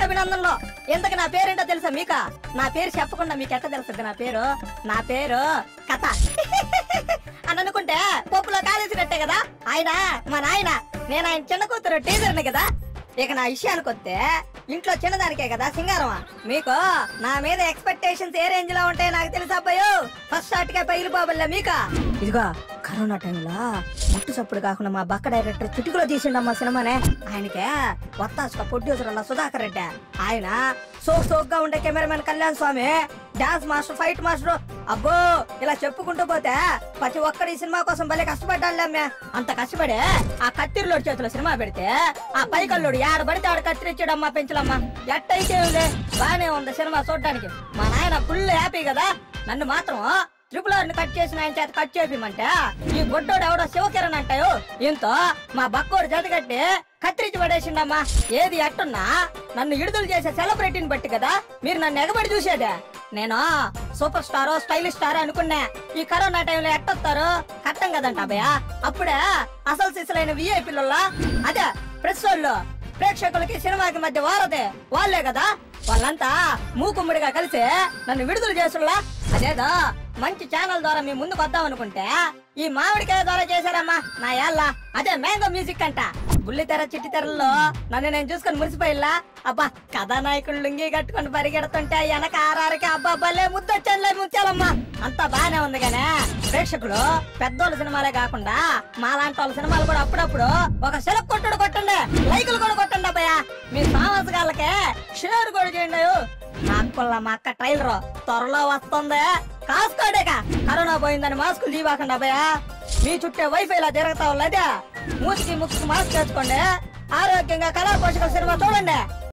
అభినందనలు ఇంతకు నా పేరేంటో తెలుసా మీక నా పేరు చెప్పకుండా మీకు ఎట్ట తెలుస్తుంది నా పేరు నా పేరు కథ అని అనుకుంటే పప్పులో కాలేసినట్టే కదా ఆయన మా నాయన నేను ఆయన చిన్న కూతురు టీచర్ని కదా ఇక నా విషయానికి వస్తే ఇంట్లో చిన్నదానికే కదా సింగారమా మీకు నా మీద ఎక్స్పెక్టేషన్స్ ఏ రేంజ్ లో ఉంటాయో నాకు తెలుసు అబ్బాయో ఫస్ట్ షాట్ గా పగిలిపోబల్లా మీక ఇదిగో కరోనా టైంలో ముట్టు సప్పుడు కాకుండా మా బక్క డైరెక్టర్ చిటికలో తీసిండమ్మా సినిమానే ఆయనకే వత్తాసుక ప్రొడ్యూసర్ అలా సుధాకర్ రెడ్డి ఆయన సోక్ సోక్ గా ఉండే cameraman Kalyan Swami dance master fight master అబ్బో ఇలా చెప్పుకుంటూ పోతే ప్రతి ఒక్కడి ఈ సినిమా కోసం భలే కష్టపడ్డాళ్ళమ్మే అంత కష్టపడే ఆ కత్తిరిలోడి చేతిలో సినిమా పెడితే ఆ పైకల్లోడు ఆడ పడితే ఆడ కత్తిరిచ్చాడమ్మా పెంచలమ్మా ఎట్టయితే ఉంది బానే ఉంది సినిమా చూడడానికి మా నాయన ఫుల్ హ్యాపీ కదా నన్ను మాత్రం ట్రిపుల్ ఆర్ కట్ చేసిన ఆయన చేత కట్ చేపిమంటే ఈ బొడ్డోడు ఎవడో శివకిరణ్ అంటాయో ఇంతో మా బక్కోడు జత కట్టి కత్తిరించి పడేసిండమ్మా ఏది ఎట్టున్నా నన్ను విడుదల చేసే సెలబ్రిటీని బట్టి కదా మీరు నన్ను ఎగబడి చూసేదే నేను సూపర్ స్టార్ స్టైలిష్ స్టార్ అనుకున్నా ఈ కరోనా టైంలో ఎట్టొస్తారు కట్టం కదంట అభయ అప్పుడే అసలు సిసలైన విఐపీల అదే ప్రెస్ వాళ్ళు ప్రేక్షకులకి సినిమాకి మధ్య వారదే వాళ్ళే కదా వాళ్ళంతా మూకుమ్ముడిగా కలిసి నన్ను విడుదల చేసులా అదేదో మంచి ఛానల్ ద్వారా మీ ముందుకు వద్దాం అనుకుంటే ఈ మామిడికాయ ద్వారా చేశారమ్మా నా యాళ్ళ అదే మ్యాంగో మ్యూజిక్ అంట బుల్లి తెర చిట్టి తెరల్లో నన్ను నేను చూసుకొని మురిసిపోయిల్లా అబ్బా కథానాయకుడు లుంగి కట్టుకొని పరిగెడుతుంటే వెనక ఆరారికి అబ్బా భలే ముద్దొచ్చానులే ముత్యాలమ్మా అంతా బానే ఉంది గానే ప్రేక్షకులు పెద్దోళ్ళ సినిమాలే కాకుండా మా లాంటి వాళ్ళ సినిమాలు కూడా అప్పుడప్పుడు ఒక సెలవు కొట్టుడు కొట్టండి లైకులు కూడా కొట్టండి అబ్బాయ మీ సాహసగాళ్ళకే షేర్ కూడా చేయండి నాకుల్ల మా అక్క ట్రైలర్ త్వరలో వస్తుంది కాసుకోడేక కరోనా పోయిందని మాస్కులు తీవాకండి అబ్బాయ మీ చుట్టే వైఫై లా తిరగతా లేదా మూసికి ముక్కి మాస్క్ వేసుకోండి ఆరోగ్యంగా కళా పోషక సినిమా చూడండి